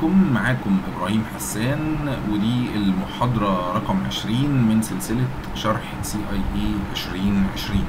عليكم معاكم ابراهيم حسان ودي المحاضرة رقم 20 من سلسلة شرح سي اي اي 2020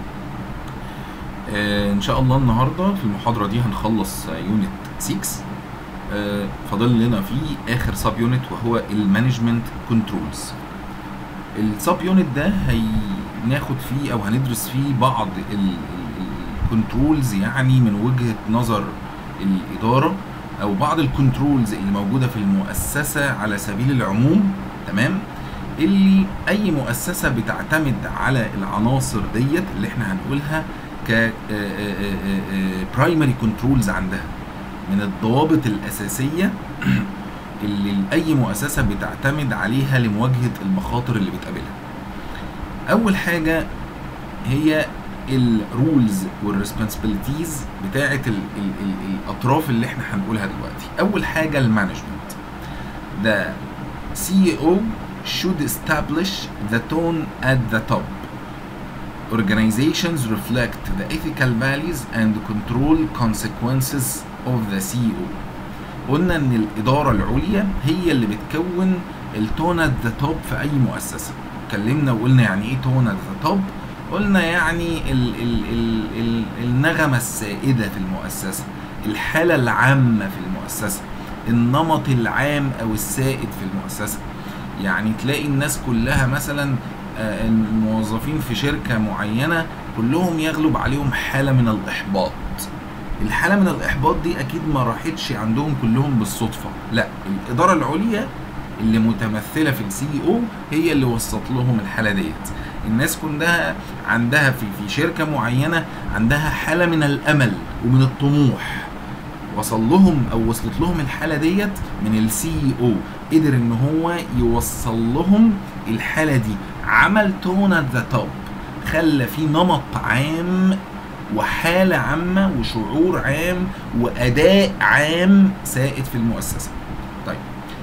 آه ان شاء الله النهاردة في المحاضرة دي هنخلص يونت 6 آه فاضل لنا في اخر سب يونت وهو المانجمنت كنترولز السب يونت ده هناخد فيه او هندرس فيه بعض الكنترولز يعني من وجهة نظر الإدارة أو بعض الكنترولز اللي موجودة في المؤسسة على سبيل العموم تمام اللي أي مؤسسة بتعتمد على العناصر ديت اللي احنا هنقولها ك برايمري كنترولز عندها من الضوابط الأساسية اللي أي مؤسسة بتعتمد عليها لمواجهة المخاطر اللي بتقابلها أول حاجة هي الرولز والريسبونسبيلتيز بتاعه ال ال ال الاطراف اللي احنا هنقولها دلوقتي اول حاجه المانجمنت the CEO should establish the tone at the top organizations reflect the ethical values and control consequences of the CEO قلنا ان الاداره العليا هي اللي بتكون التون ات ذا توب في اي مؤسسه اتكلمنا وقلنا يعني ايه تون ات ذا توب قلنا يعني ال ال ال ال النغمة السائدة في المؤسسة الحالة العامة في المؤسسة النمط العام أو السائد في المؤسسة يعني تلاقي الناس كلها مثلا الموظفين في شركة معينة كلهم يغلب عليهم حالة من الإحباط الحالة من الإحباط دي أكيد ما راحتش عندهم كلهم بالصدفة لا الإدارة العليا اللي متمثلة في السي او هي اللي وصلت لهم الحالة ديت الناس كلها عندها في في شركه معينه عندها حاله من الامل ومن الطموح وصل لهم او وصلت لهم الحاله ديت من السي او قدر ان هو يوصل لهم الحاله دي عمل تون ات ذا توب خلى في نمط عام وحالة عامة وشعور عام وأداء عام سائد في المؤسسة. طيب.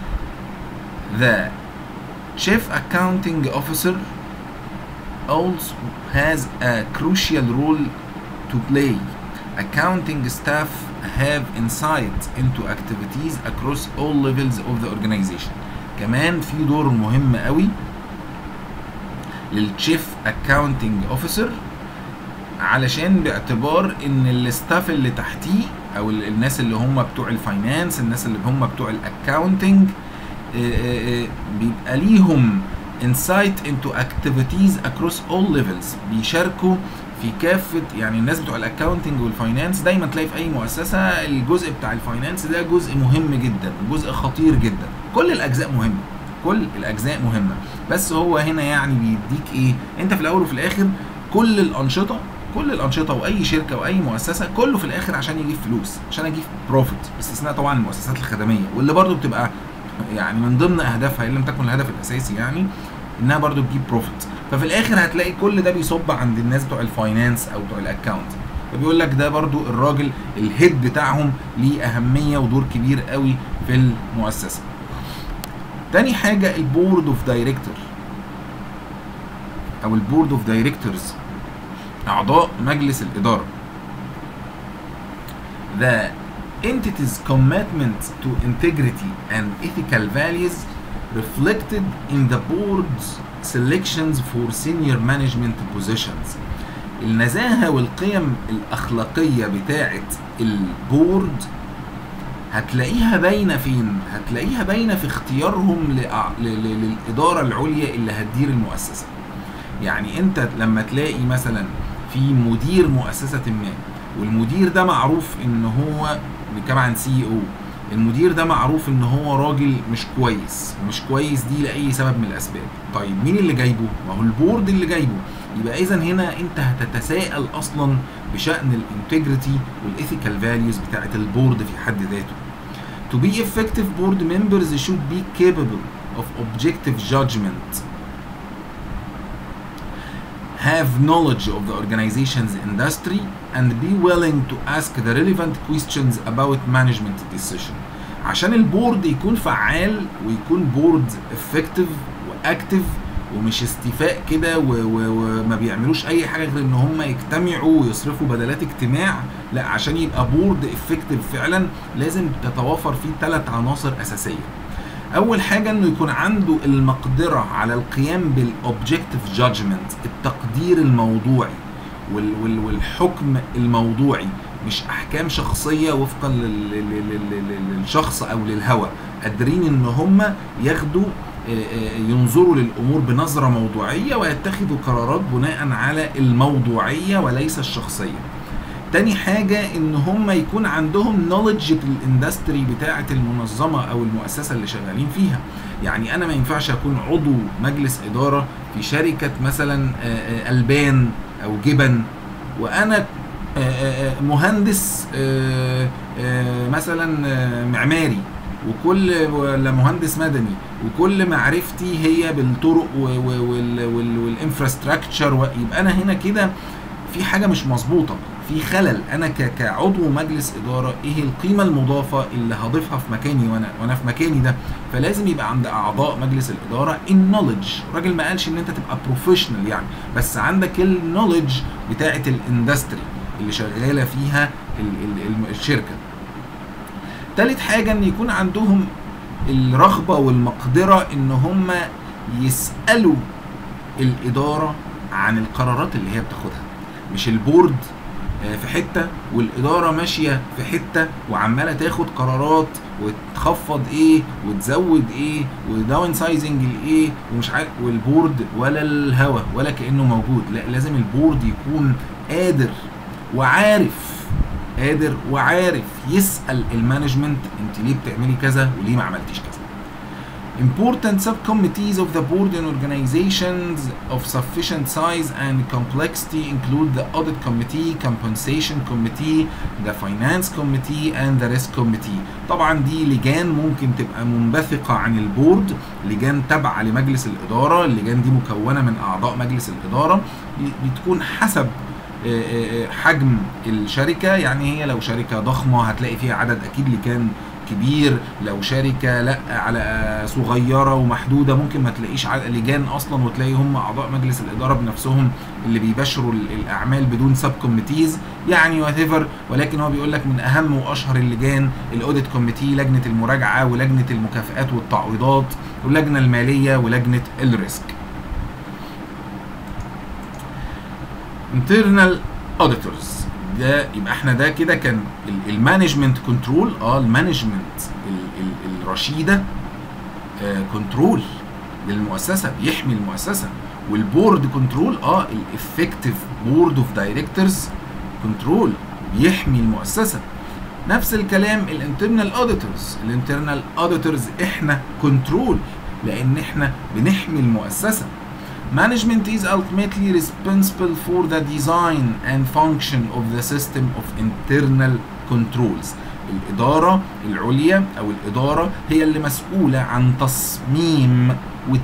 The Chief Accounting Officer also has a crucial role to play. Accounting staff have insight into activities across all levels of the organization. كمان في دور مهم قوي للتشيف اكاونتنج اوفيسر علشان باعتبار ان الستاف اللي تحتيه او الناس اللي هم بتوع الفاينانس الناس اللي هم بتوع الاكاونتنج بيبقى ليهم insight into activities across all levels بيشاركوا في كافة يعني الناس بتوع الاكاونتنج والفاينانس دايما تلاقي في اي مؤسسة الجزء بتاع الفاينانس ده جزء مهم جدا جزء خطير جدا كل الاجزاء مهمة كل الاجزاء مهمة بس هو هنا يعني بيديك ايه انت في الاول وفي الاخر كل الانشطة كل الانشطه واي شركه واي مؤسسه كله في الاخر عشان يجيب فلوس عشان اجيب بروفيت باستثناء طبعا المؤسسات الخدميه واللي برضو بتبقى يعني من ضمن اهدافها ان لم تكن الهدف الاساسي يعني انها برضو تجيب بروفيت ففي الاخر هتلاقي كل ده بيصب عند الناس بتوع الفاينانس او بتوع الاكونت فبيقول لك ده برضو الراجل الهيد بتاعهم ليه اهميه ودور كبير قوي في المؤسسه تاني حاجه البورد اوف دايركتور او البورد اوف دايركتورز اعضاء مجلس الاداره The entity's commitment to integrity and ethical values reflected in the board's selections for senior management positions. النزاهة والقيم الأخلاقية بتاعة البورد هتلاقيها باينة فين؟ هتلاقيها باينة في اختيارهم للإدارة العليا اللي هتدير المؤسسة. يعني أنت لما تلاقي مثلا في مدير مؤسسة ما والمدير ده معروف إن هو بنتكلم عن سي او المدير ده معروف ان هو راجل مش كويس مش كويس دي لاي سبب من الاسباب طيب مين اللي جايبه ما هو البورد اللي جايبه يبقى اذا هنا انت هتتساءل اصلا بشان الانتجريتي والايثيكال فاليوز بتاعه البورد في حد ذاته To be effective board members should be capable of objective judgment have knowledge of the organization's industry and be willing to ask the relevant questions about management decision عشان البورد يكون فعال ويكون بورد effective واكتف ومش استيفاء كده و- و- وما بيعملوش اي حاجه غير ان هم يجتمعوا ويصرفوا بدلات اجتماع لا عشان يبقى بورد افكتيف فعلا لازم تتوافر فيه ثلاث عناصر اساسيه اول حاجه انه يكون عنده المقدره على القيام بالاوبجكتيف جادجمنت التقدير الموضوعي وال وال والحكم الموضوعي مش احكام شخصيه وفقا لل- لل- لل- لل- للشخص او للهوى قادرين ان هم ياخدوا آه، آه، ينظروا للامور بنظره موضوعيه ويتخذوا قرارات بناء على الموضوعيه وليس الشخصيه تاني حاجة ان هم يكون عندهم نولج بالاندستري بتاعة المنظمة او المؤسسة اللي شغالين فيها يعني انا ما ينفعش اكون عضو مجلس ادارة في شركة مثلا آه، آه، البان او جبن وانا آه، آه، آه، مهندس آه، آه، مثلا آه، معماري وكل ولا مهندس مدني وكل معرفتي هي بالطرق والانفراستراكشر يبقى انا هنا كده في حاجه مش مظبوطه في خلل انا ك- كعضو مجلس اداره ايه القيمه المضافه اللي هضيفها في مكاني وانا وانا في مكاني ده فلازم يبقى عند اعضاء مجلس الاداره النولج الراجل ما قالش ان انت تبقى بروفيشنال يعني بس عندك النولج بتاعه الاندستري اللي شغاله فيها ال- ال- الم- الشركه تالت حاجه ان يكون عندهم الرغبه والمقدره ان هم يسالوا الاداره عن القرارات اللي هي بتاخدها مش البورد آه، في حته والاداره ماشيه في حته وعماله تاخد قرارات وتخفض ايه وتزود ايه وداون سايزنج الايه ومش عارف والبورد ولا الهوا ولا كانه موجود لا لازم البورد يكون قادر وعارف قادر وعارف يسال المانجمنت انت ليه بتعملي كذا وليه ما عملتيش كذا Important subcommittees of the board and organizations of sufficient size and complexity include the audit committee, compensation committee, the finance committee and the risk committee. طبعا دي لجان ممكن تبقى منبثقة عن البورد لجان تابعة لمجلس الإدارة اللجان دي مكونة من أعضاء مجلس الإدارة بتكون حسب آه، آه، حجم الشركة يعني هي لو شركة ضخمة هتلاقي فيها عدد أكيد لجان كبير لو شركه لا على صغيره ومحدوده ممكن ما تلاقيش عدد لجان اصلا وتلاقي هم اعضاء مجلس الاداره بنفسهم اللي بيباشروا ال- الاعمال بدون سب كوميتيز يعني وات ولكن هو بيقول لك من اهم واشهر اللجان الاوديت كوميتي لجنه المراجعه ولجنه المكافئات والتعويضات واللجنه الماليه ولجنه الريسك internal auditors ده يبقى احنا ده كده كان المانجمنت كنترول اه المانجمنت الرشيده كنترول للمؤسسه بيحمي المؤسسه والبورد كنترول اه الافكتيف بورد اوف دايركتورز كنترول بيحمي المؤسسه نفس الكلام الانترنال اوديتورز الانترنال اوديتورز احنا كنترول لان احنا بنحمي المؤسسه Management is ultimately responsible for the design and function of the system of internal controls. الإدارة العليا أو الإدارة هي اللي مسؤولة عن تصميم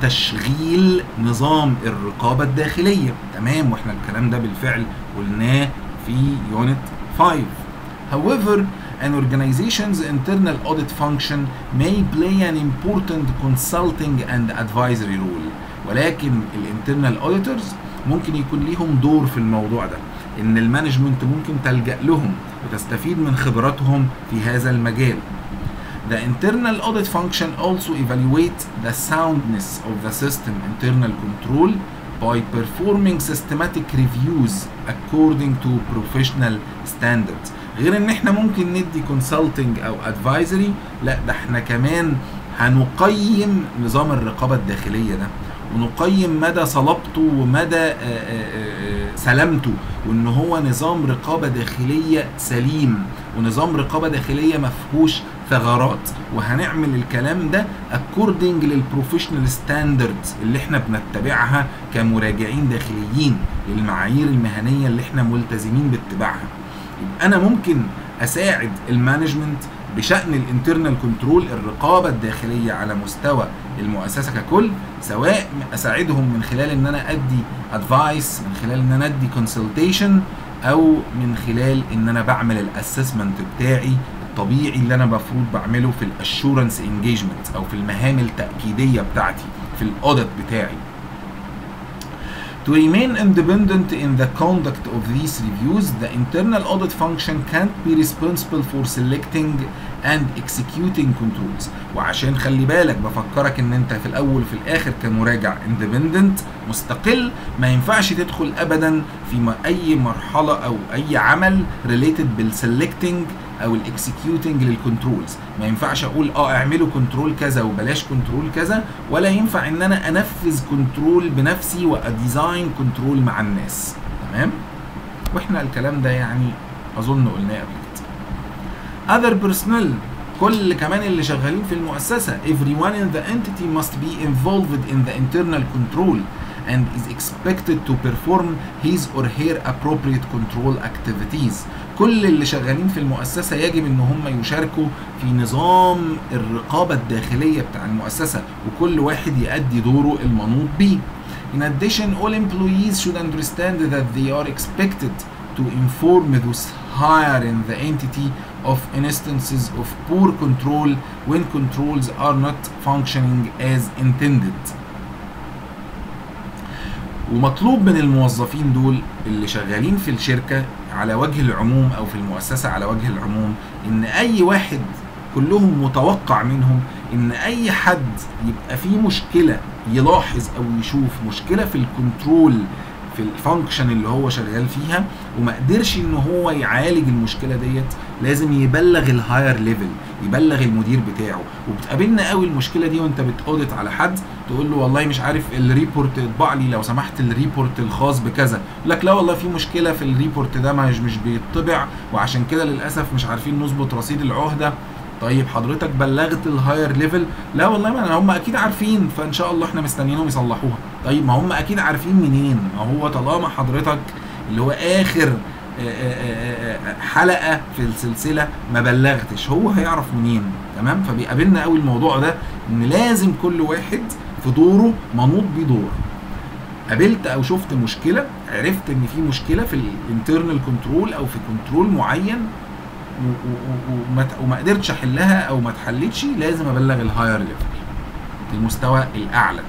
وتشغيل نظام الرقابة الداخلية تمام واحنا الكلام ده بالفعل قلناه في يونت 5 However, an organization's internal audit function may play an important consulting and advisory role. ولكن الانترنال اوديتورز ممكن يكون ليهم دور في الموضوع ده ان المانجمنت ممكن تلجا لهم وتستفيد من خبراتهم في هذا المجال The internal audit function also evaluates the soundness of the system internal control by performing systematic reviews according to professional standards. غير ان احنا ممكن ندي consulting او advisory لا ده احنا كمان هنقيم نظام الرقابة الداخلية ده ونقيم مدى صلابته ومدى آه، آه، آه، سلامته وان هو نظام رقابه داخليه سليم ونظام رقابه داخليه مفهوش ثغرات وهنعمل الكلام ده اكوردنج للبروفيشنال ستاندردز اللي احنا بنتبعها كمراجعين داخليين للمعايير المهنيه اللي احنا ملتزمين باتباعها يبقى انا ممكن اساعد المانجمنت بشان الانترنال كنترول الرقابه الداخليه على مستوى المؤسسه ككل سواء اساعدهم من خلال ان انا ادي ادفايس من خلال ان انا ادي كونسلتيشن او من خلال ان انا بعمل الاسسمنت بتاعي الطبيعي اللي انا المفروض بعمله في الاشورنس انجيجمنت او في المهام التاكيديه بتاعتي في الاوديت بتاعي To remain independent in the conduct of these reviews, the internal audit function can't be responsible for selecting and executing controls. وعشان خلي بالك بفكرك ان انت في الاول وفي الاخر كمراجع independent مستقل ما ينفعش تدخل ابدا في م- اي مرحله او اي عمل related بالسلكتنج او الاكسكيوتنج للكنترولز ما ينفعش اقول اه اعملوا كنترول كذا وبلاش كنترول كذا ولا ينفع ان انا انفذ كنترول بنفسي واديزاين كنترول مع الناس تمام واحنا الكلام ده يعني اظن قلناه قبل كده other personnel كل كمان اللي شغالين في المؤسسة everyone in the entity must be involved in the internal control and is expected to perform his or her appropriate control activities كل اللي شغالين في المؤسسة يجب ان هم يشاركوا في نظام الرقابة الداخلية بتاع المؤسسة وكل واحد يؤدي دوره المنوط بيه In addition, all employees should understand that they are expected to inform those higher in the entity of instances of poor control when controls are not functioning as intended. ومطلوب من الموظفين دول اللي شغالين في الشركة على وجه العموم أو في المؤسسة على وجه العموم إن أي واحد كلهم متوقع منهم إن أي حد يبقى فيه مشكلة يلاحظ أو يشوف مشكلة في الكنترول في الفانكشن اللي هو شغال فيها وما قدرش ان هو يعالج المشكله ديت لازم يبلغ الهاير ليفل يبلغ المدير بتاعه وبتقابلنا قوي المشكله دي وانت بتاودت على حد تقول له والله مش عارف الريبورت اطبع لي لو سمحت الريبورت الخاص بكذا يقول لك لا والله في مشكله في الريبورت ده مش مش بيطبع وعشان كده للاسف مش عارفين نظبط رصيد العهده طيب حضرتك بلغت الهاير ليفل لا والله ما هم اكيد عارفين فان شاء الله احنا مستنيينهم يصلحوها طيب ما هم اكيد عارفين منين ما هو طالما حضرتك اللي هو اخر حلقه في السلسله ما بلغتش هو هيعرف منين تمام فبيقابلنا قوي الموضوع ده ان لازم كل واحد في دوره منوط بيه دور قابلت او شفت مشكله عرفت ان في مشكله في الانترنال كنترول او في كنترول معين وما قدرتش احلها او ما اتحلتش لازم ابلغ الهاير ليفل المستوى الاعلى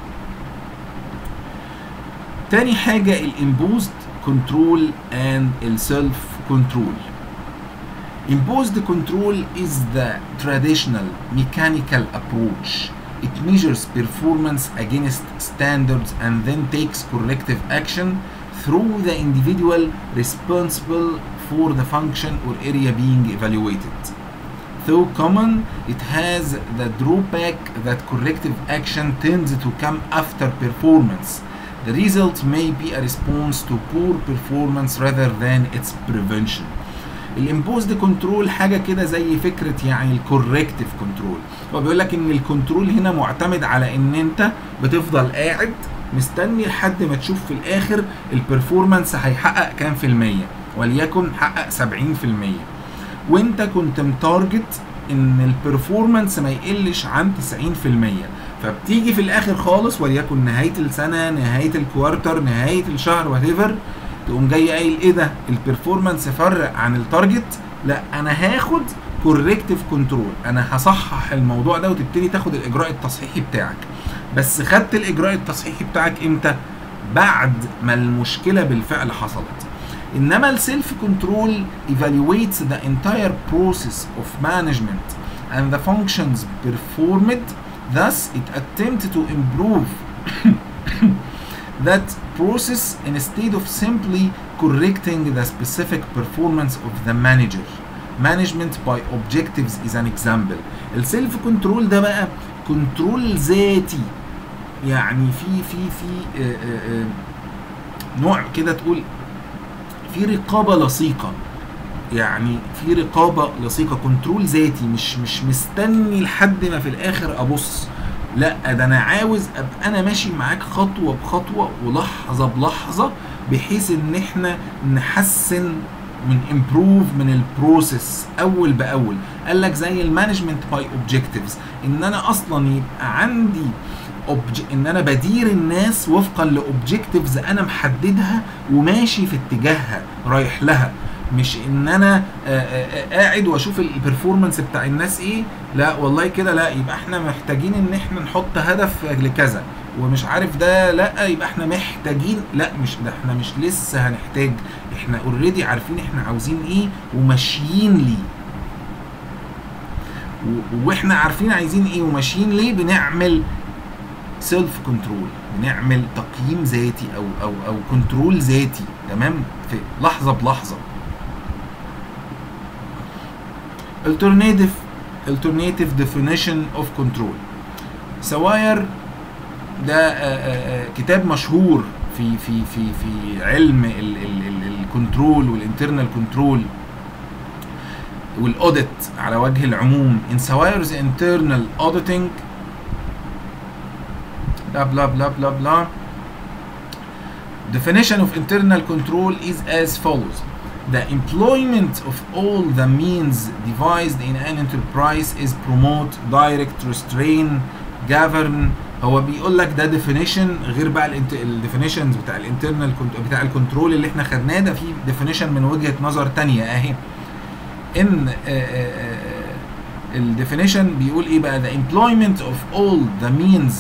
تاني حاجه الامبوزد كنترول اند السيلف كنترول Imposed control is the traditional mechanical approach. It measures performance against standards and then takes corrective action through the individual responsible for the function or area being evaluated. Though common, it has the drawback that corrective action tends to come after performance. The result may be a response to poor performance rather than its prevention. الامبوزد كنترول حاجه كده زي فكره يعني الكوركتيف كنترول هو بيقول لك ان الكنترول هنا معتمد على ان انت بتفضل قاعد مستني لحد ما تشوف في الاخر البرفورمانس هيحقق كام في الميه وليكن حقق 70% وانت كنت متارجت ان البرفورمانس ما يقلش عن 90% فبتيجي في الاخر خالص وليكن نهايه السنه نهايه الكوارتر نهايه الشهر وات تقوم جاي قايل ايه ده البرفورمانس فرق عن التارجت لا انا هاخد كوركتيف كنترول انا هصحح الموضوع ده وتبتدي تاخد الاجراء التصحيحي بتاعك بس خدت الاجراء التصحيحي بتاعك امتى بعد ما المشكله بالفعل حصلت انما السيلف كنترول evaluates the entire process of management and the functions performed thus it attempts to improve that process instead of simply correcting the specific performance of the manager management by objectives is an example السيلف كنترول ده بقى كنترول ذاتي يعني في في في آآ آآ نوع كده تقول في رقابه لصيقه يعني في رقابه لصيقه كنترول ذاتي مش مش مستني لحد ما في الاخر ابص لا ده انا عاوز ابقى انا ماشي معاك خطوه بخطوه ولحظه بلحظه بحيث ان احنا نحسن من امبروف من البروسيس اول باول قال لك زي المانجمنت باي اوبجكتيفز ان انا اصلا يبقى عندي أوبج... ان انا بدير الناس وفقا لاوبجكتيفز انا محددها وماشي في اتجاهها رايح لها مش ان انا قاعد واشوف البرفورمانس بتاع الناس ايه لا والله كده لا يبقى احنا محتاجين ان احنا نحط هدف لكذا ومش عارف ده لا يبقى احنا محتاجين لا مش ده احنا مش لسه هنحتاج احنا اوريدي عارفين احنا عاوزين ايه وماشيين ليه و- واحنا عارفين عايزين ايه وماشيين ليه بنعمل سيلف كنترول بنعمل تقييم ذاتي او او او كنترول ذاتي تمام في لحظه بلحظه alternative alternative definition of control سواير ده آه، آه، آه، كتاب مشهور في في في في علم الكنترول والانترنال كنترول والاوديت على وجه العموم in Sawyer's internal auditing blah blah blah blah blah definition of internal control is as follows the employment of all the means devised in an enterprise is promote direct restrain govern هو بيقول لك ده definition غير بقى الديفينيشنز بتاع الانترنال بتاع الكنترول اللي احنا خدناه ده في definition من وجهة نظر تانية اهي ان الديفينيشن بيقول ايه بقى the employment of all the means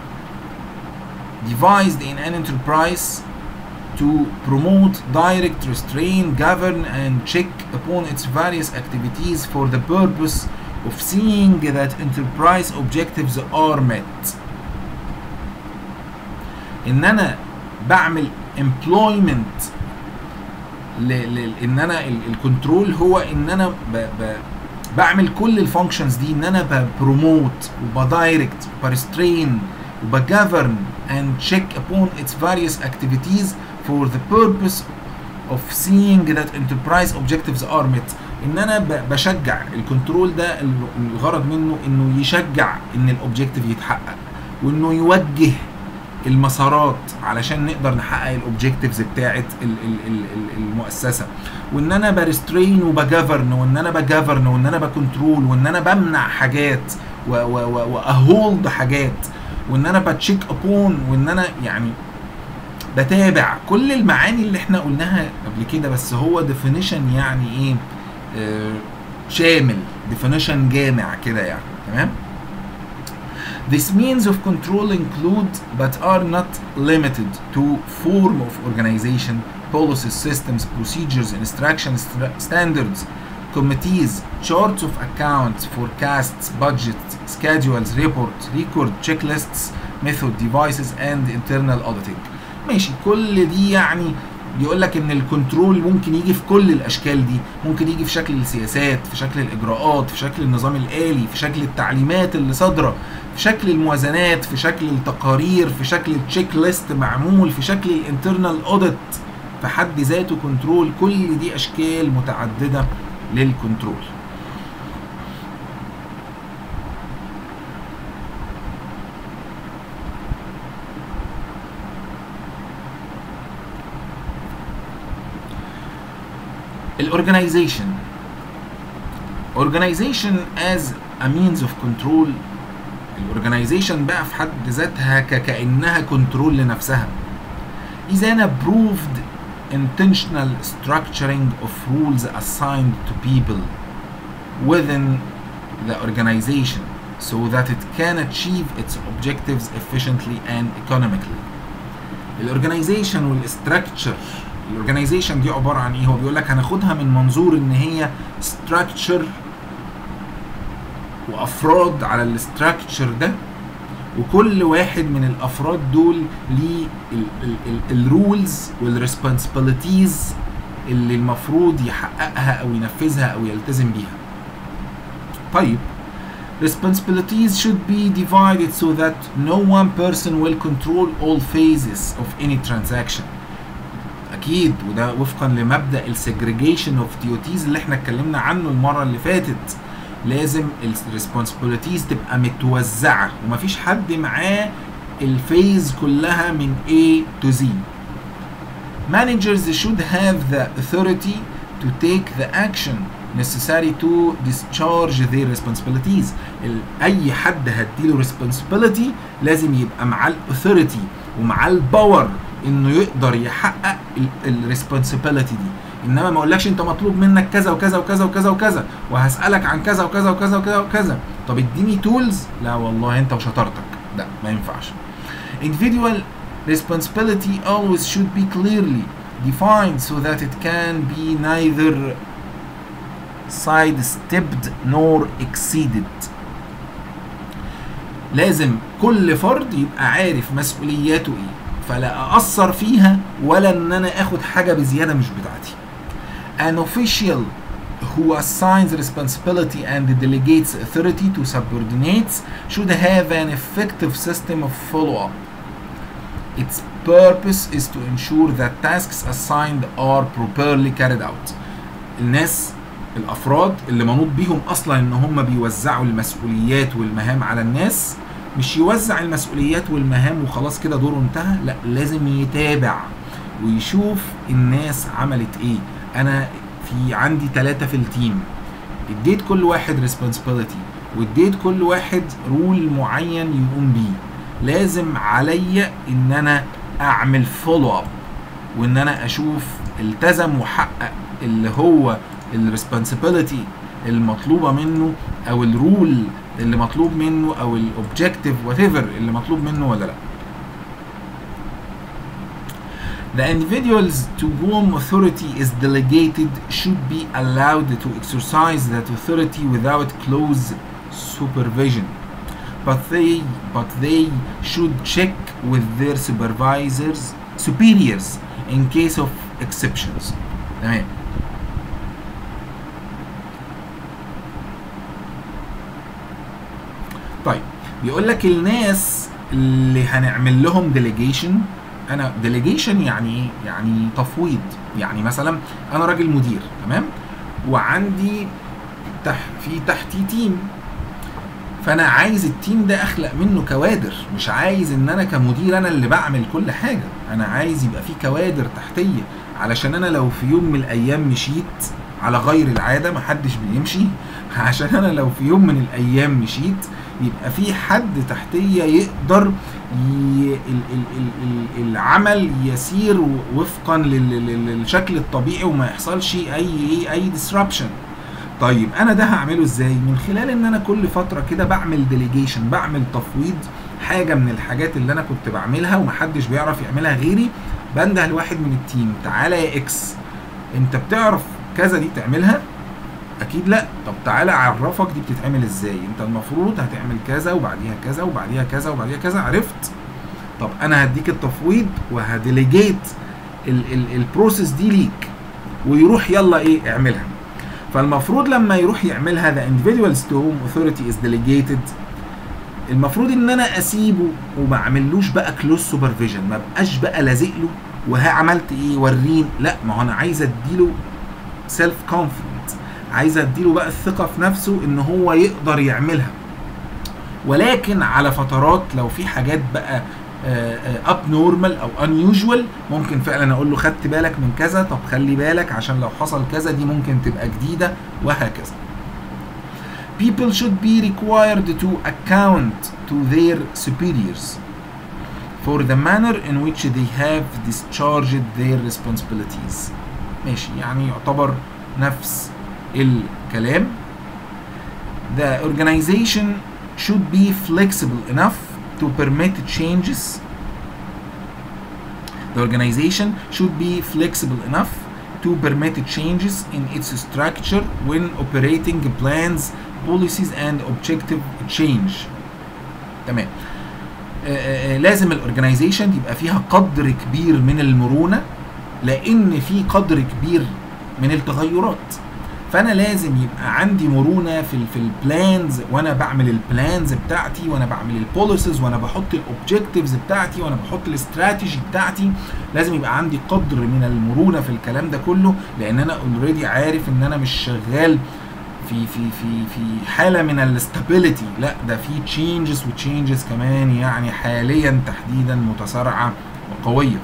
devised in an enterprise to promote, direct, restrain, govern, and check upon its various activities for the purpose of seeing that enterprise objectives are met. ان انا بعمل employment ل... ل... ان انا الكنترول هو ان انا ب... ب... بعمل كل الفانكشنز دي ان انا ببروموت وبدايركت وبريسترين وبجفرن and check upon its various activities for the purpose of seeing that enterprise objectives are met ان انا ب- بشجع الكنترول ده ال- الغرض منه انه يشجع ان الاوبجيكتيف يتحقق وانه يوجه المسارات علشان نقدر نحقق الاوبجيكتيفز بتاعه ال- ال- ال- ال- المؤسسه وان انا بريسترين وبجفرن وان انا بجفرن وان انا بكنترول وان انا بمنع حاجات واهولد حاجات وان انا بتشيك ابون وان انا يعني بتابع كل المعاني اللي احنا قلناها قبل كده بس هو ديفينيشن يعني ايه آه شامل ديفينيشن جامع كده يعني تمام These means of control include but are not limited to form of organization, policies, systems, procedures, instructions, stra- standards, committees, charts of accounts, forecasts, budgets, schedules, reports, record, checklists, method, devices, and internal auditing. ماشي كل دي يعني بيقول لك ان الكنترول ممكن يجي في كل الاشكال دي ممكن يجي في شكل السياسات في شكل الاجراءات في شكل النظام الالي في شكل التعليمات اللي صادره في شكل الموازنات في شكل التقارير في شكل التشيك ليست معمول في شكل الانترنال اوديت في حد ذاته كنترول كل دي اشكال متعدده للكنترول الاورجنايزيشن organization as a means of control الاورجنايزيشن بقى في حد ذاتها ك- كانها كنترول لنفسها is an approved intentional structuring of rules assigned to people within the organization so that it can achieve its objectives efficiently and economically الاورجنايزيشن والاستراكشر الاورجنايزيشن دي عباره عن ايه هو بيقول لك هناخدها من منظور ان هي structure وافراد على الاستراكشر ده وكل واحد من الافراد دول ليه الرولز والريسبونسبيلتيز اللي المفروض يحققها او ينفذها او يلتزم بيها طيب responsibilities should be divided so that no one person will control all phases of any transaction اكيد وده وفقا لمبدا السجريجيشن اوف ديوتيز اللي احنا اتكلمنا عنه المره اللي فاتت لازم الريسبونسبيلتيز تبقى متوزعه ومفيش حد معاه الفيز كلها من A to Z managers should have the authority to take the action necessary to discharge their responsibilities ال- اي حد هديله responsibility لازم يبقى معاه الاثوريتي ومعاه الباور انه يقدر يحقق الريسبونسبيلتي دي انما ما اقولكش انت مطلوب منك كذا وكذا وكذا وكذا وكذا وهسالك عن كذا وكذا وكذا وكذا وكذا طب اديني تولز لا والله انت وشطارتك لا ما ينفعش individual responsibility always should be clearly defined so that it can be neither sidestepped nor exceeded لازم كل فرد يبقى عارف مسؤولياته ايه فلا اقصر فيها ولا ان انا اخد حاجه بزياده مش بتاعتي an official who assigns responsibility and delegates authority to subordinates should have an effective system of follow-up its purpose is to ensure that tasks assigned are properly carried out الناس الافراد اللي منوط بيهم اصلا ان هم بيوزعوا المسؤوليات والمهام على الناس مش يوزع المسؤوليات والمهام وخلاص كده دوره انتهى لا لازم يتابع ويشوف الناس عملت ايه انا في عندي ثلاثة في التيم اديت كل واحد responsibility واديت كل واحد رول معين يقوم بيه لازم عليا ان انا اعمل فولو اب وان انا اشوف التزم وحقق اللي هو الريسبونسبيلتي المطلوبه منه او الرول اللي مطلوب منه او الاوبجكتيف وات ايفر اللي مطلوب منه ولا لا The individuals to whom authority is delegated should be allowed to exercise that authority without close supervision. But they but they should check with their supervisors superiors in case of exceptions. تمام. طيب بيقول لك الناس اللي هنعمل لهم ديليجيشن انا ديليجيشن يعني ايه؟ يعني تفويض يعني مثلا انا راجل مدير تمام وعندي تح في تحتي تيم فانا عايز التيم ده اخلق منه كوادر مش عايز ان انا كمدير انا اللي بعمل كل حاجه انا عايز يبقى في كوادر تحتيه علشان انا لو في يوم من الايام مشيت على غير العاده محدش بيمشي عشان انا لو في يوم من الايام مشيت يبقى في حد تحتيه يقدر ي... ال... ال... ال... ال... العمل يسير وفقا لل... لل- للشكل الطبيعي وما يحصلش اي اي اي disruption طيب انا ده هعمله ازاي من خلال ان انا كل فتره كده بعمل ديليجيشن بعمل تفويض حاجه من الحاجات اللي انا كنت بعملها ومحدش بيعرف يعملها غيري بنده لواحد من التيم تعالى يا اكس انت بتعرف كذا دي تعملها اكيد لا طب تعالى اعرفك دي بتتعمل ازاي انت المفروض هتعمل كذا وبعديها كذا وبعديها كذا وبعديها كذا عرفت طب انا هديك التفويض وهديليجيت البروسيس دي ليك ويروح يلا ايه اعملها فالمفروض لما يروح يعملها the individuals to whom authority is delegated المفروض ان انا اسيبه وما اعملوش بقى كلوز سوبرفيجن ما بقاش بقى لازق له وها عملت ايه وريني لا ما هو انا عايز اديله سيلف كونفيدنت عايز اديله بقى الثقه في نفسه ان هو يقدر يعملها ولكن على فترات لو في حاجات بقى اب نورمال او unusual ممكن فعلا اقول له خدت بالك من كذا طب خلي بالك عشان لو حصل كذا دي ممكن تبقى جديده وهكذا people should be required to account to their superiors for the manner in which they have discharged their responsibilities ماشي يعني يعتبر نفس الكلام the organization should be flexible enough to permit changes the organization should be flexible enough to permit changes in its structure when operating plans policies and objective change تمام آه، آه، لازم الاورجنايزيشن يبقى فيها قدر كبير من المرونه لان في قدر كبير من التغيرات فانا لازم يبقى عندي مرونه في ال في البلانز وانا بعمل البلانز بتاعتي وانا بعمل البوليسز وانا بحط الاوبجكتيفز بتاعتي وانا بحط الاستراتيجي بتاعتي لازم يبقى عندي قدر من المرونه في الكلام ده كله لان انا اوريدي عارف ان انا مش شغال في في في في حاله من الاستابيليتي لا ده في تشينجز وتشينجز كمان يعني حاليا تحديدا متسارعه وقويه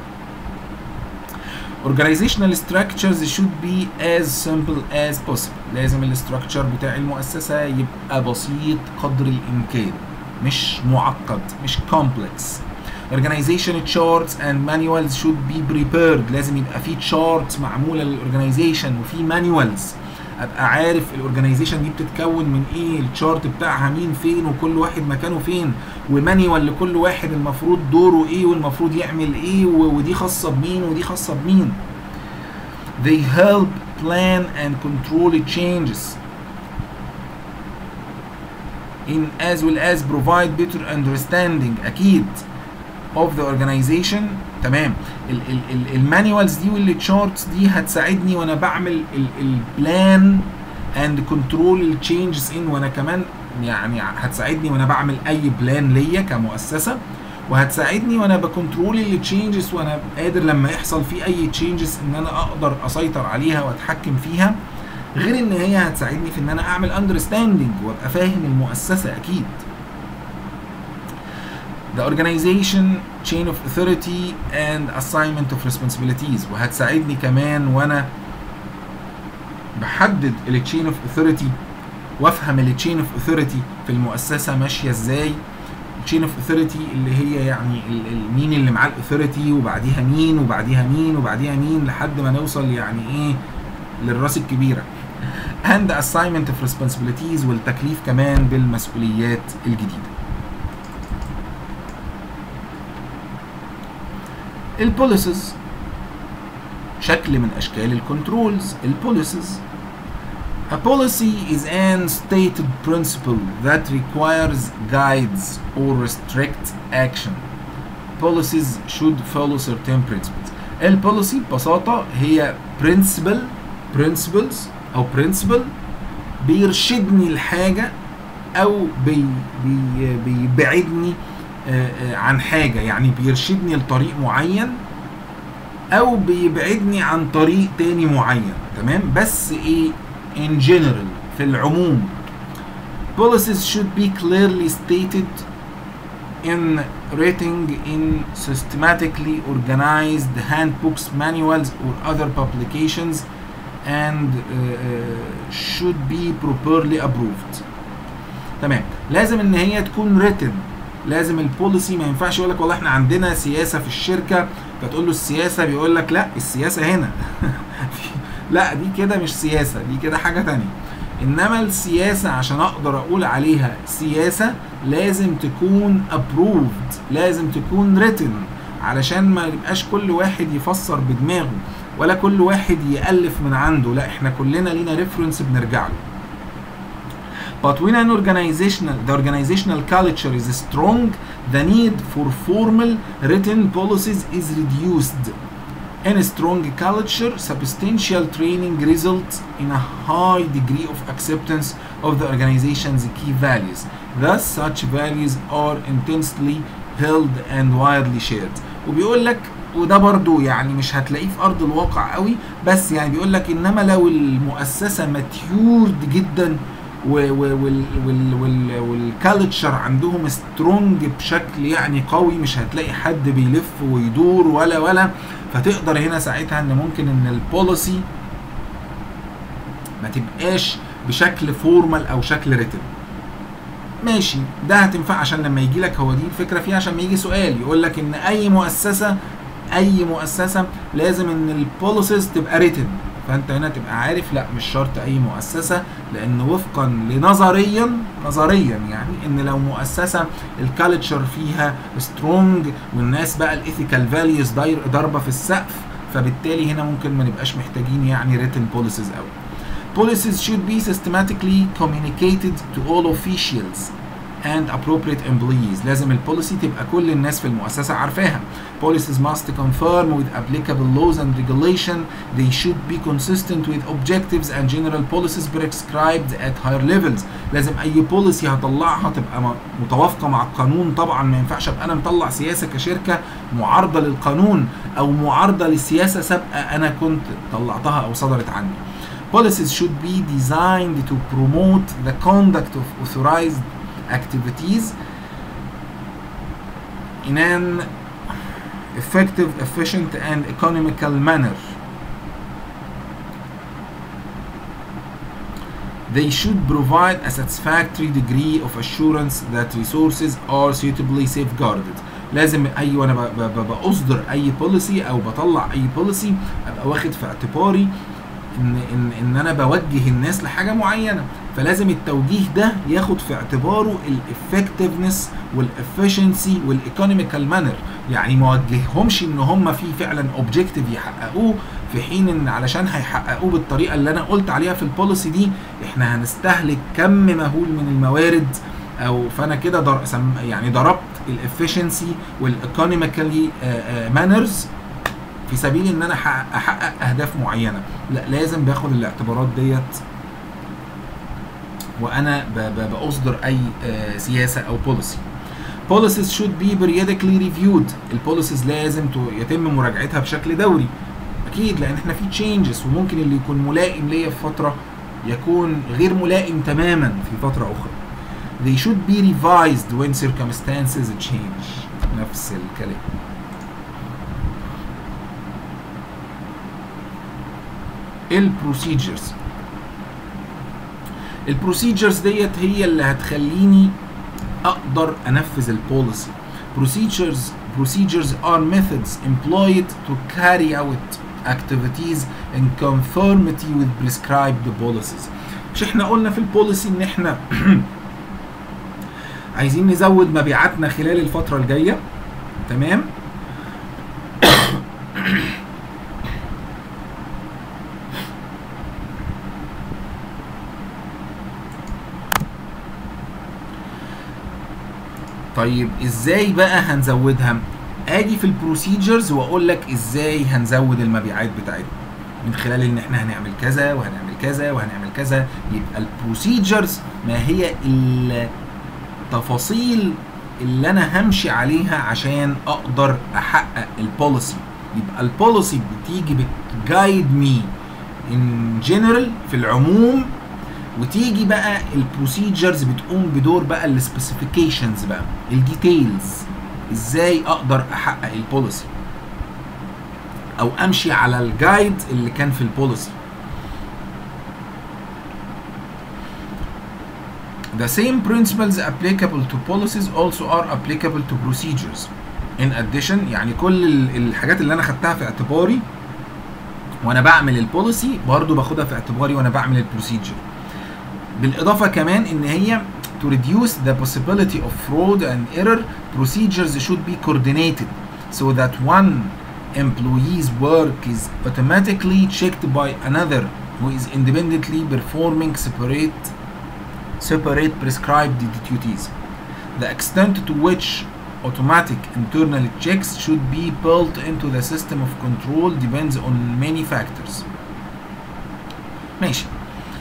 organizational structures should be as simple as possible لازم الاستراكشر بتاع المؤسسة يبقى بسيط قدر الإمكان مش معقد مش complex organization charts and manuals should be prepared لازم يبقى في charts معمولة للorganization وفي manuals ابقى عارف الاورجنايزيشن دي بتتكون من ايه الشارت بتاعها مين فين وكل واحد مكانه فين ومانيوال لكل واحد المفروض دوره ايه والمفروض يعمل ايه ودي خاصه بمين ودي خاصه بمين they help plan and control changes in as well as provide better understanding اكيد of the organization تمام المانيوالز دي والتشارتس دي هتساعدني وانا بعمل البلان اند كنترول التشينجز ان وانا كمان يعني هتساعدني وانا بعمل اي بلان ليا كمؤسسه وهتساعدني وانا بكنترول التشينجز وانا قادر لما يحصل في اي تشينجز ان انا اقدر اسيطر عليها واتحكم فيها غير ان هي هتساعدني في ان انا اعمل اندرستاندنج وابقى فاهم المؤسسه اكيد the organization chain of authority and assignment of responsibilities وهتساعدني كمان وانا بحدد ال chain of authority وافهم ال chain of authority في المؤسسه ماشيه ازاي chain of authority اللي هي يعني ال ال مين اللي معاه الاثوريتي وبعديها مين وبعديها مين وبعديها مين لحد ما نوصل يعني ايه للراس الكبيره and assignment of responsibilities والتكليف كمان بالمسؤوليات الجديده البوليسز شكل من اشكال الكنترولز البوليسز A policy is an stated principle that requires guides or restricts action. Policies should follow certain principles. البوليسي ببساطة هي principle principles أو principle بيرشدني لحاجة أو بي بي بيبعدني عن حاجه يعني بيرشدني لطريق معين او بيبعدني عن طريق تاني معين تمام بس ايه in general في العموم policies should be clearly stated in writing in systematically organized handbooks manuals or other publications and uh, should be properly approved تمام لازم ان هي تكون written لازم البوليسي ما ينفعش يقول لك والله احنا عندنا سياسه في الشركه فتقول له السياسه بيقول لك لا السياسه هنا لا دي كده مش سياسه دي كده حاجه تانية انما السياسه عشان اقدر اقول عليها سياسه لازم تكون approved لازم تكون written علشان ما يبقاش كل واحد يفسر بدماغه ولا كل واحد يالف من عنده لا احنا كلنا لينا ريفرنس بنرجع له But when an organizational, the organizational culture is strong, the need for formal written policies is reduced. In a strong culture, substantial training results in a high degree of acceptance of the organization's key values. Thus, such values are intensely held and widely shared. وبيقول لك وده برضو يعني مش هتلاقيه في ارض الواقع قوي بس يعني بيقول لك انما لو المؤسسه ماتيورد جدا والكالتشر عندهم سترونج بشكل يعني قوي مش هتلاقي حد بيلف ويدور ولا ولا فتقدر هنا ساعتها ان ممكن ان البوليسي ما تبقاش بشكل فورمال او شكل ريتم ماشي ده هتنفع عشان لما يجي لك هو دي الفكره فيها عشان ما يجي سؤال يقول لك ان اي مؤسسه اي مؤسسه لازم ان البوليسيز تبقى ريتن فانت هنا تبقى عارف لا مش شرط اي مؤسسه لان وفقا لنظريا نظريا يعني ان لو مؤسسه الكالتشر فيها سترونج والناس بقى الايثيكال فاليوز ضاربه في السقف فبالتالي هنا ممكن ما نبقاش محتاجين يعني written policies قوي policies should be systematically communicated to all officials and appropriate employees لازم البوليسي تبقى كل الناس في المؤسسة عارفاها policies must conform with applicable laws and regulation they should be consistent with objectives and general policies prescribed at higher levels لازم اي بوليسي هطلعها تبقى متوافقة مع القانون طبعا ما ينفعش ابقى انا مطلع سياسة كشركة معارضة للقانون او معارضة لسياسة سابقة انا كنت طلعتها او صدرت عني policies should be designed to promote the conduct of authorized activities in an effective, efficient, and economical manner. They should provide a satisfactory degree of assurance that resources are suitably safeguarded. لازم اي وانا بصدر اي بوليسي او بطلع اي بوليسي ابقى واخد في اعتباري ان ان ان انا بوجه الناس لحاجه معينه فلازم التوجيه ده ياخد في اعتباره الافكتفنس والافشنسي والايكونوميكال مانر يعني ما وجههمش ان هم في فعلا اوبجيكتيف يحققوه في حين ان علشان هيحققوه بالطريقه اللي انا قلت عليها في البوليسي دي احنا هنستهلك كم مهول من الموارد او فانا كده در... يعني ضربت الافشنسي والايكونوميكالي مانرز في سبيل ان انا احقق اهداف معينه لا لازم باخد الاعتبارات ديت وانا باصدر اي سياسه او بوليسي policies should be periodically reviewed البوليسيز لازم يتم مراجعتها بشكل دوري اكيد لان احنا في تشينجز وممكن اللي يكون ملائم ليا في فتره يكون غير ملائم تماما في فتره اخرى they should be revised when circumstances change نفس الكلام البروسيجرز البروسيجرز ديت هي اللي هتخليني اقدر انفذ البوليسي procedures procedures are methods employed to carry out activities in conformity with prescribed policies مش احنا قلنا في البوليسي ان احنا عايزين نزود مبيعاتنا خلال الفترة الجاية تمام طيب ازاي بقى هنزودها اجي في البروسيجرز واقول لك ازاي هنزود المبيعات بتاعتنا من خلال ان احنا هنعمل كذا وهنعمل كذا وهنعمل كذا يبقى البروسيجرز ما هي التفاصيل اللي انا همشي عليها عشان اقدر احقق البوليسي يبقى البوليسي بتيجي بتجايد مي ان جنرال في العموم وتيجي بقى البروسيجرز بتقوم بدور بقى السبيسيفيكيشنز بقى الديتيلز ازاي اقدر احقق البوليسي او امشي على الجايد اللي كان في البوليسي The same principles applicable to policies also are applicable to procedures. In addition يعني كل الحاجات اللي انا خدتها في اعتباري وانا بعمل البوليسي برضو باخدها في اعتباري وانا بعمل البروسيجر. بالاضافه كمان ان هي to reduce the possibility of fraud and error procedures should be coordinated so that one employee's work is automatically checked by another who is independently performing separate separate prescribed duties the extent to which automatic internal checks should be built into the system of control depends on many factors ماشي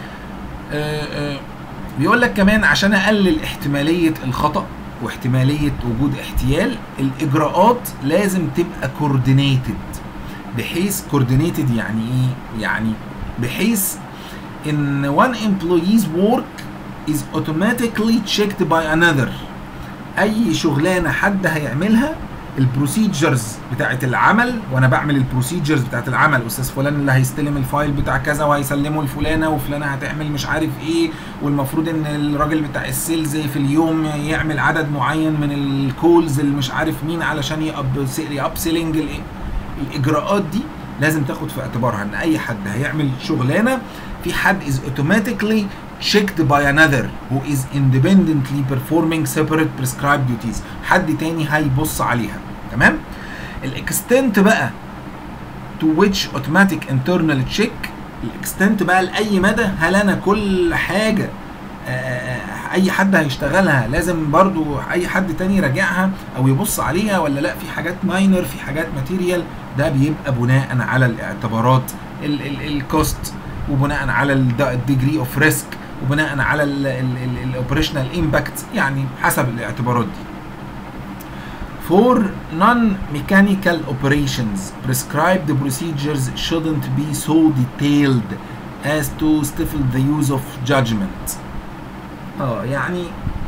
بيقول لك كمان عشان اقلل احتماليه الخطا واحتماليه وجود احتيال الاجراءات لازم تبقى كوردينيتد بحيث كوردينيتد يعني ايه يعني بحيث ان one employee's work is automatically checked by another اي شغلانه حد هيعملها البروسيجرز بتاعت العمل وانا بعمل البروسيجرز بتاعت العمل استاذ فلان اللي هيستلم الفايل بتاع كذا وهيسلمه لفلانه وفلانه هتعمل مش عارف ايه والمفروض ان الراجل بتاع السيلز في اليوم يعمل عدد معين من الكولز اللي مش عارف مين علشان ياب سيلينج الاجراءات دي لازم تاخد في اعتبارها ان اي حد هيعمل شغلانه في حد is automatically checked by another who is independently performing separate prescribed duties حد تاني هيبص عليها تمام الاكستنت بقى to which automatic internal check الاكستنت بقى لاي مدى هل انا كل حاجه اي حد هيشتغلها لازم برضو اي حد تاني يراجعها او يبص عليها ولا لا في حاجات ماينر في حاجات ماتيريال ده بيبقى بناء على الاعتبارات الكوست وبناء على الديجري اوف ريسك وبناء على الاوبريشنال امباكت يعني حسب الاعتبارات دي For non-mechanical operations, prescribed procedures shouldn't be so detailed as to stifle the use of judgment. اه يعني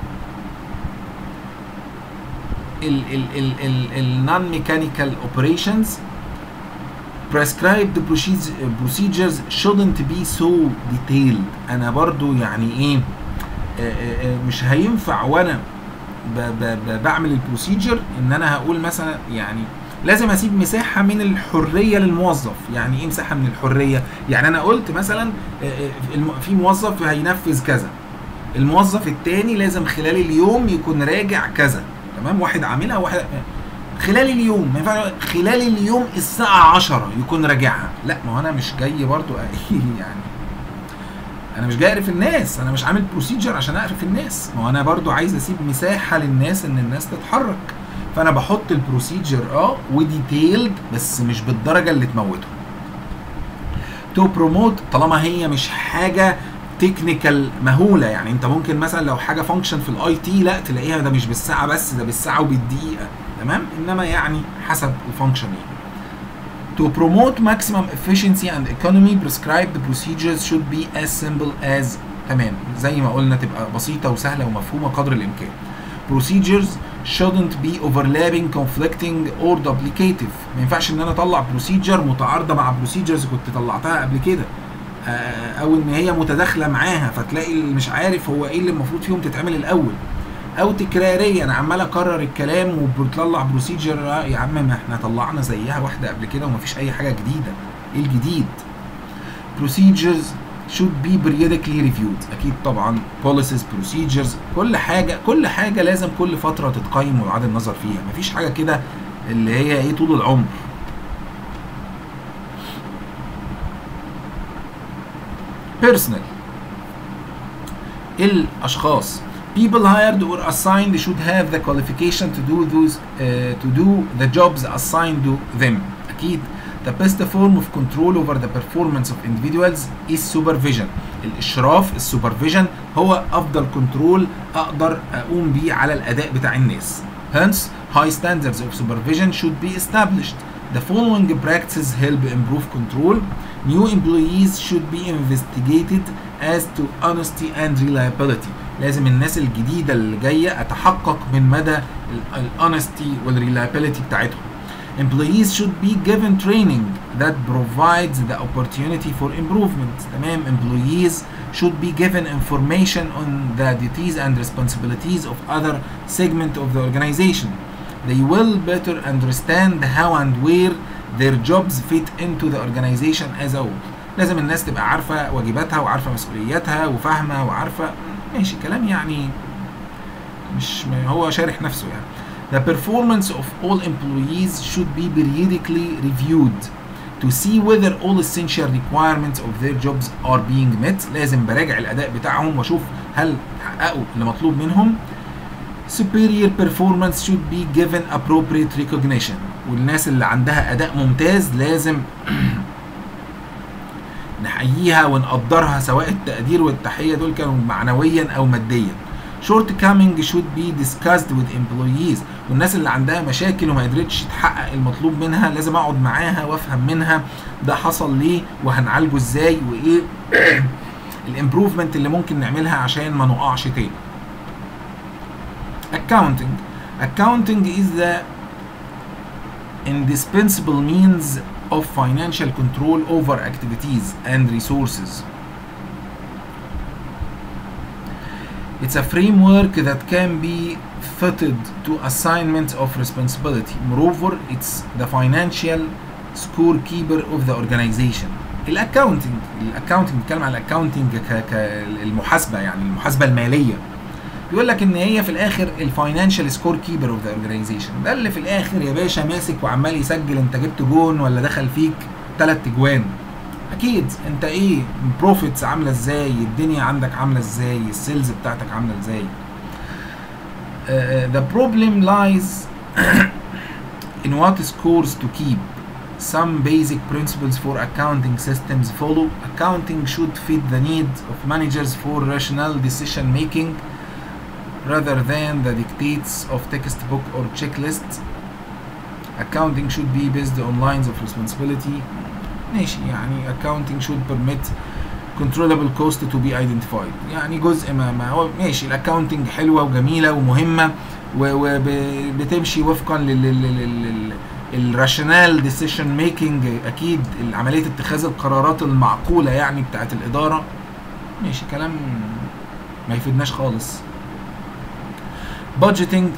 ال ال ال ال ال non-mechanical operations prescribed procedures shouldn't be so detailed انا برضو يعني ايه آآ آآ مش هينفع وانا ب ب ب بعمل البروسيجر ان انا هقول مثلا يعني لازم اسيب مساحه من الحريه للموظف يعني ايه مساحه من الحريه يعني انا قلت مثلا آه، آه، الم- في موظف هينفذ كذا الموظف التاني لازم خلال اليوم يكون راجع كذا تمام واحد عاملها وواحد خلال اليوم ما ينفعش خلال اليوم الساعة 10 يكون راجعها لا ما هو انا مش جاي برضو يعني انا مش جاي اعرف الناس انا مش عامل بروسيجر عشان اعرف الناس ما هو انا برضو عايز اسيب مساحة للناس ان الناس تتحرك فانا بحط البروسيجر اه وديتيلد بس مش بالدرجة اللي تموتهم تو بروموت طالما هي مش حاجه تكنيكال مهوله يعني انت ممكن مثلا لو حاجه فانكشن في الاي تي لا تلاقيها ده مش بالساعه بس ده بالساعه وبالدقيقه تمام انما يعني حسب الفانكشن ايه To promote maximum efficiency and economy, prescribed procedures should be as simple as تمام زي ما قلنا تبقى بسيطة وسهلة ومفهومة قدر الإمكان. Procedures shouldn't be overlapping, conflicting or duplicative. ما ينفعش إن أنا أطلع procedure متعارضة مع procedures كنت طلعتها قبل كده. آه، أو إن هي متداخلة معاها فتلاقي اللي مش عارف هو إيه اللي المفروض فيهم تتعمل الأول. او تكراريه انا عمال اكرر الكلام وبتطلع بروسيجر يا عم ما احنا طلعنا زيها واحده قبل كده ومفيش اي حاجه جديده ايه الجديد procedures should be periodically reviewed اكيد طبعا policies procedures كل حاجه كل حاجه لازم كل فتره تتقيم ويعاد النظر فيها مفيش حاجه كده اللي هي ايه طول العمر personal الاشخاص people hired or assigned should have the qualification to do those uh, to do the jobs assigned to them اكيد the best form of control over the performance of individuals is supervision الاشراف السوبرفيجن هو افضل كنترول اقدر اقوم بيه على الاداء بتاع الناس hence high standards of supervision should be established the following practices help improve control new employees should be investigated as to honesty and reliability لازم الناس الجديدة اللي جاية أتحقق من مدى الانستي والريلابيليتي بتاعتهم. Employees should be given training that provides the opportunity for improvement. تمام employees should be given information on the duties and responsibilities of other segment of the organization. They will better understand how and where their jobs fit into the organization as a whole. لازم الناس تبقى عارفة واجباتها وعارفة مسؤولياتها وفاهمة وعارفة ماشي كلام يعني مش هو شارح نفسه يعني The performance of all employees should be periodically reviewed to see whether all essential requirements of their jobs are being met لازم براجع الأداء بتاعهم وأشوف هل حققوا اللي مطلوب منهم superior performance should be given appropriate recognition والناس اللي عندها أداء ممتاز لازم نحييها ونقدرها سواء التقدير والتحية دول كانوا معنويا أو ماديا shortcoming should be discussed with employees والناس اللي عندها مشاكل وما قدرتش تحقق المطلوب منها لازم اقعد معاها وافهم منها ده حصل ليه وهنعالجه ازاي وايه الامبروفمنت اللي ممكن نعملها عشان ما نقعش تاني accounting accounting is the indispensable means of financial control over activities and resources It's a framework that can be fitted to assignments of responsibility. Moreover, it's the financial scorekeeper of the organization. الاكاونتنج الاكاونتنج بيتكلم على الاكاونتنج كالمحاسبه يعني المحاسبه الماليه بيقول لك ان هي في الاخر الفاينانشال سكور كيبر اوف ذا اورجانيزيشن ده اللي في الاخر يا باشا ماسك وعمال يسجل انت جبت جون ولا دخل فيك ثلاث اجوان اكيد انت ايه بروفيتس عامله ازاي الدنيا عندك عامله ازاي السيلز بتاعتك عامله ازاي uh, the problem lies in what scores to keep some basic principles for accounting systems follow accounting should fit the needs of managers for rational decision making rather than the dictates of textbook or checklists accounting should be based on lines of responsibility ماشي يعني accounting should permit controllable cost to be identified يعني جزء ما, ما هو ماشي الاكاونتنج حلوه وجميله ومهمه وبتمشي وفقا لل الراشونال ديسيشن ميكنج اكيد عمليه اتخاذ القرارات المعقوله يعني بتاعت الاداره ماشي كلام ما يفيدناش خالص budgeting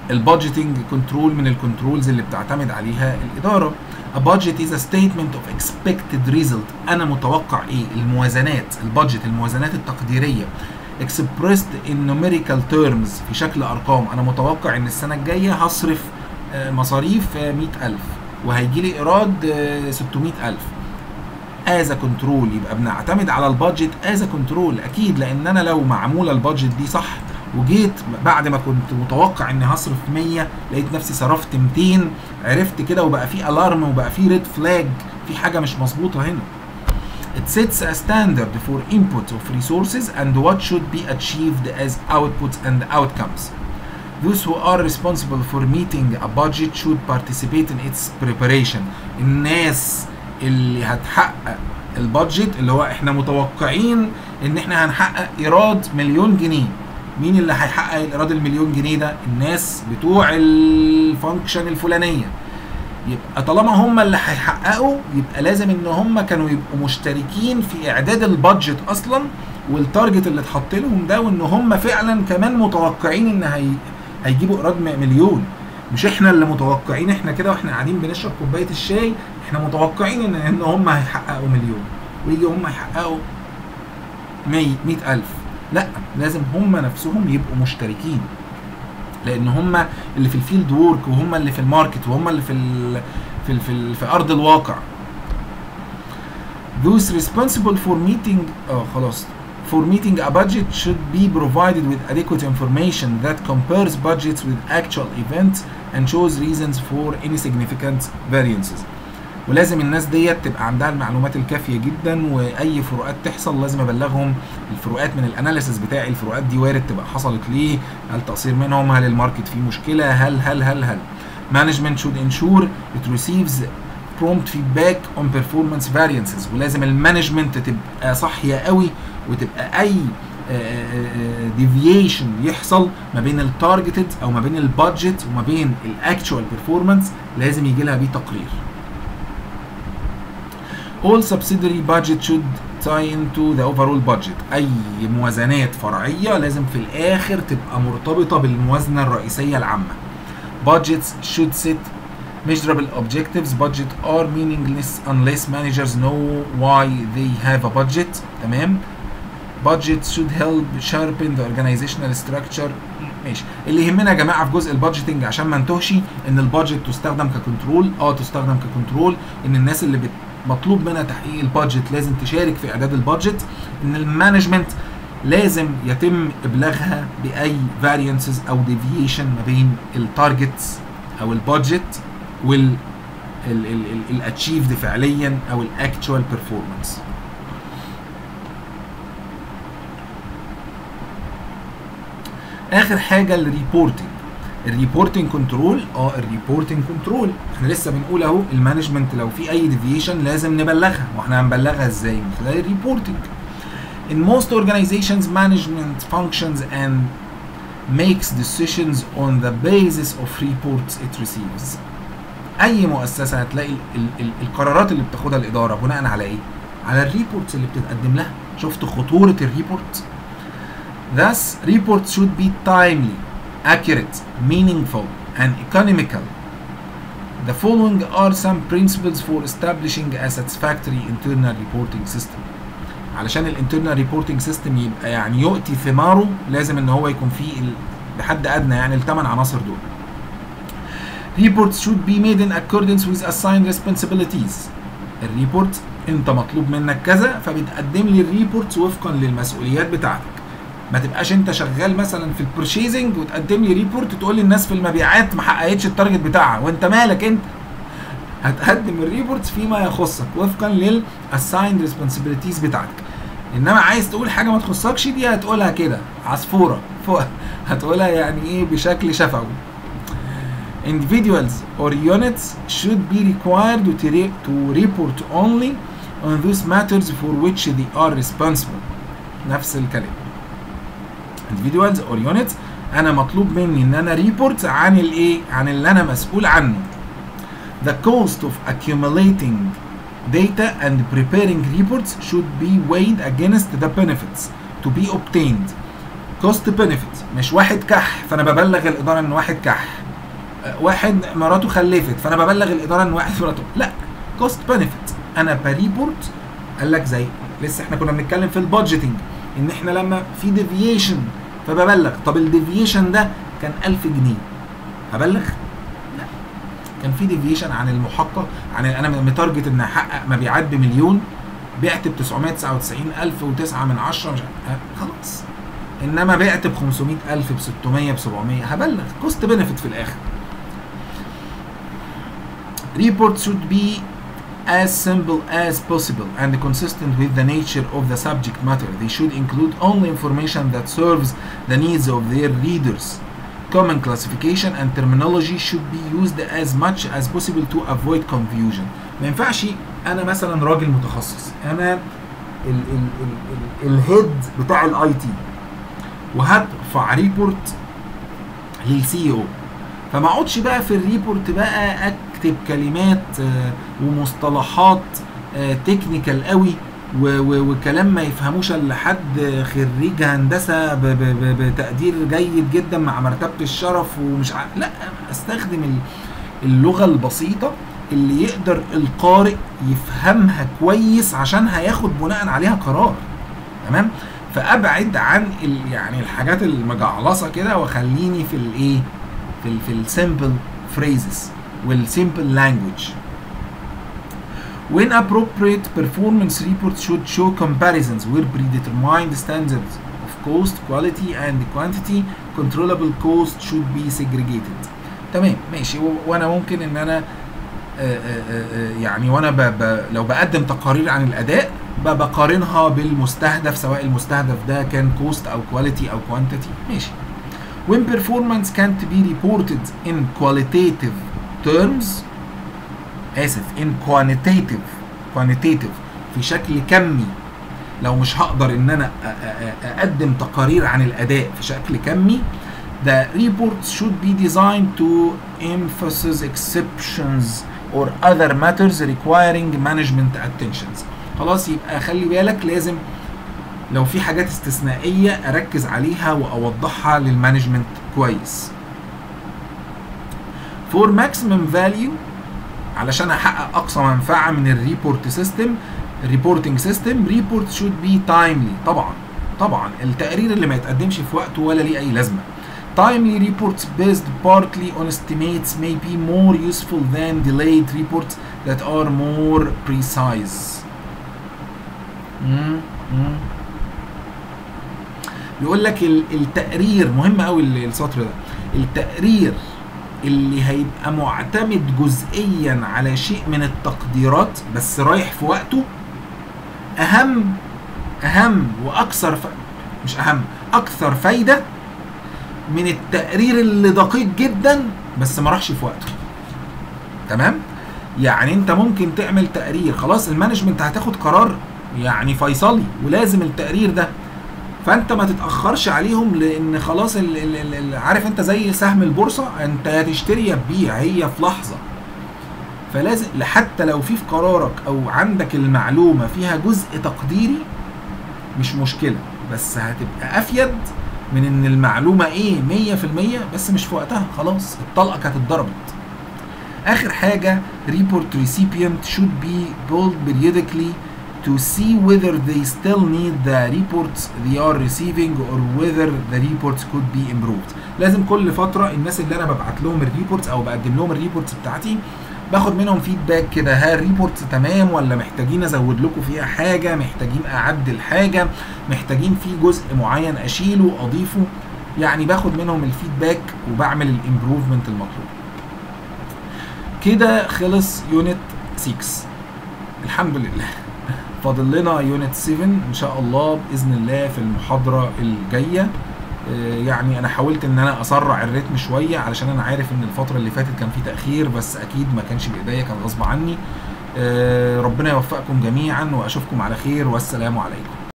البادجيتنج كنترول من الكنترولز اللي بتعتمد عليها الاداره A budget is a statement of expected result أنا متوقع إيه؟ الموازنات البادجت الموازنات التقديرية expressed in numerical terms في شكل أرقام أنا متوقع إن السنة الجاية هصرف مصاريف 100000 وهيجي لي إيراد 600000 از كنترول يبقى بنعتمد على البادجت از كنترول اكيد لان انا لو معموله البادجت دي صح وجيت بعد ما كنت متوقع اني هصرف 100 لقيت نفسي صرفت 200 عرفت كده وبقى في الارم وبقى في ريد فلاج في حاجه مش مظبوطه هنا It sets a standard for input of resources and what should be achieved as outputs and outcomes. Those who are responsible for meeting a budget should participate in its preparation. الناس اللي هتحقق البادجت اللي هو احنا متوقعين ان احنا هنحقق ايراد مليون جنيه مين اللي هيحقق الايراد المليون جنيه ده الناس بتوع الفانكشن الفلانيه يبقى طالما هم اللي هيحققوا يبقى لازم ان هم كانوا يبقوا مشتركين في اعداد البادجت اصلا والتارجت اللي اتحط لهم ده وان هم فعلا كمان متوقعين ان هي هيجيبوا ايراد مليون مش احنا اللي متوقعين احنا كده واحنا قاعدين بنشرب كوبايه الشاي احنا متوقعين ان ان هم هيحققوا مليون ويجي هم يحققوا 100 100000 لا لازم هم نفسهم يبقوا مشتركين لان هم اللي في الفيلد وورك وهم اللي في الماركت وهم اللي في ال في ال في, ال في ارض الواقع those responsible for meeting اه خلاص for meeting a budget should be provided with adequate information that compares budgets with actual events and shows reasons for any significant variances ولازم الناس ديت تبقى عندها المعلومات الكافيه جدا واي فروقات تحصل لازم ابلغهم الفروقات من الاناليسيس بتاعي الفروقات دي وارد تبقى حصلت ليه هل تقصير منهم هل الماركت فيه مشكله هل هل هل هل management should ensure it receives prompt feedback on performance variances ولازم المانجمنت تبقى صاحيه قوي وتبقى اي ديفيشن يحصل ما بين التارجتد او ما بين البادجت وما بين الاكتشوال بيرفورمانس لازم يجي لها بيه تقرير all subsidiary budget should tie into the overall budget اي موازنات فرعيه لازم في الاخر تبقى مرتبطه بالموازنه الرئيسيه العامه budgets should set measurable objectives budget are meaningless unless managers know why they have a budget تمام budget should help sharpen the organizational structure ماشي اللي يهمنا يا جماعه في جزء البادجيتنج عشان ما نتوهش ان البادجت تستخدم ككنترول اه تستخدم ككنترول ان الناس اللي بت مطلوب منها تحقيق البادجت لازم تشارك في اعداد البادجت ان المانجمنت لازم يتم ابلاغها باي فاريانسز او ديفيشن ما بين التارجتس او البادجت وال الاتشيفد فعليا او الاكتشوال بيرفورمانس اخر حاجه الريبورتنج الريبورتنج كنترول اه الريبورتنج كنترول احنا لسه بنقول اهو المانجمنت لو في اي ديفيشن لازم نبلغها واحنا هنبلغها ازاي من خلال الريبورتنج In most organizations management functions and makes decisions on the basis of reports it receives اي مؤسسه هتلاقي ال ال القرارات اللي بتاخدها الاداره بناء على ايه على الريبورتس اللي بتتقدم لها شفت خطوره الريبورت Thus, reports should be timely, accurate, meaningful, and economical. The following are some principles for establishing a satisfactory internal reporting system. علشان الانترنال ريبورتنج سيستم يبقى يعني يؤتي ثماره لازم ان هو يكون فيه بحد ادنى يعني الثمان عناصر دول. Reports should be made in accordance with assigned responsibilities. الريبورت انت مطلوب منك كذا فبتقدم لي الريبورت وفقا للمسؤوليات بتاعتك. ما تبقاش انت شغال مثلا في البرشيزنج وتقدم لي ريبورت تقول لي الناس في المبيعات ما حققتش التارجت بتاعها وانت مالك انت هتقدم الريبورتس فيما يخصك وفقا للاسايند ريسبونسبيلتيز بتاعتك انما عايز تقول حاجه ما تخصكش دي هتقولها كده عصفوره فوق هتقولها يعني ايه بشكل شفوي individuals or units should be required to, re to report only on those matters for which they are responsible نفس الكلام individuals or units انا مطلوب مني ان انا ريبورت عن الايه عن اللي انا مسؤول عنه the cost of accumulating data and preparing reports should be weighed against the benefits to be obtained كوست بنفيت مش واحد كح فانا ببلغ الاداره ان واحد كح آه، واحد مراته خلفت فانا ببلغ الاداره ان واحد مراته لا كوست بنفيت انا بريبورت قال لك زي لسه احنا كنا بنتكلم في البادجيتنج ان احنا لما في ديفيشن فببلغ طب الديفيشن ده كان 1000 جنيه هبلغ لا كان في ديفيشن عن المحقق عن انا متارجت ان احقق مبيعات بمليون بعت ب 999000 و9 من 10 مش عارف. خلاص انما بعت ب 500000 ب 600 ب 700 هبلغ كوست بنفيت في الاخر Reports should be as simple as possible and consistent with the nature of the subject matter. They should include only information that serves the needs of their readers. Common classification and terminology should be used as much as possible to avoid confusion. ما ينفعش انا مثلا راجل متخصص انا ال ال ال ال الهيد بتاع الاي تي وهرفع ريبورت للسي او فما اقعدش بقى في الريبورت بقى اكتب كلمات آه، ومصطلحات تكنيكال قوي و- و- وكلام ما يفهموش الا حد خريج هندسه ب- ب- ب- بتقدير جيد جدا مع مرتبه الشرف ومش ع... لا استخدم ال- اللغه البسيطه اللي يقدر القارئ يفهمها كويس عشان هياخد بناء عليها قرار تمام فابعد عن ال... يعني الحاجات المجعلصه كده وخليني في الايه في ال في السمبل phrases والsimple language When appropriate, performance reports should show comparisons where predetermined standards of cost, quality, and quantity. Controllable cost should be segregated. تمام ماشي و- وانا ممكن ان انا آه، آه، آه، يعني وانا ب ب لو بقدم تقارير عن الاداء ب- بقارنها بالمستهدف سواء المستهدف ده كان كوست او كواليتي او كوانتيتي ماشي when performance can't be reported in qualitative terms اسف in quantitative quantitative في شكل كمي لو مش هقدر ان انا أ- أ- أ- اقدم تقارير عن الاداء في شكل كمي the reports should be designed to emphasize exceptions or other matters requiring management attentions خلاص يبقى خلي بالك لازم لو في حاجات استثنائيه اركز عليها واوضحها للمانجمنت كويس for maximum value علشان احقق اقصى منفعه من الريبورت سيستم الريبورتنج سيستم ريبورت شود بي تايملي طبعا طبعا التقرير اللي ما يتقدمش في وقته ولا ليه اي لازمه Timely reports based partly on estimates may be more useful than delayed reports that are more precise. مم. مم. بيقول لك ال- التقرير مهم قوي السطر ده التقرير اللي هيبقى معتمد جزئيا على شيء من التقديرات بس رايح في وقته اهم اهم واكثر ف... مش اهم اكثر فايده من التقرير اللي دقيق جدا بس ما راحش في وقته تمام يعني انت ممكن تعمل تقرير خلاص المانجمنت هتاخد قرار يعني فيصلي ولازم التقرير ده فانت ما تتاخرش عليهم لان خلاص ال ال ال ال عارف انت زي سهم البورصه انت يا تشتري يا تبيع هي في لحظه فلازم حتى لو في في قرارك او عندك المعلومه فيها جزء تقديري مش مشكله بس هتبقى افيد من ان المعلومه ايه 100% بس مش في وقتها خلاص الطلقه كانت اتضربت اخر حاجه report recipient should be pulled periodically to see whether they still need the reports they are receiving or whether the reports could be improved لازم كل فتره الناس اللي انا ببعت لهم الريبورتس او بقدم لهم الريبورتس بتاعتي باخد منهم فيدباك كده ها الريبورتس تمام ولا محتاجين ازود لكم فيها حاجه محتاجين اعدل حاجه محتاجين في جزء معين اشيله اضيفه يعني باخد منهم الفيدباك وبعمل الامبروفمنت المطلوب كده خلص يونت 6 الحمد لله فاضل لنا يونت 7 ان شاء الله باذن الله في المحاضره الجايه آه، يعني انا حاولت ان انا اسرع الريتم شويه علشان انا عارف ان الفتره اللي فاتت كان في تاخير بس اكيد ما كانش بايديا كان غصب عني آه، ربنا يوفقكم جميعا واشوفكم على خير والسلام عليكم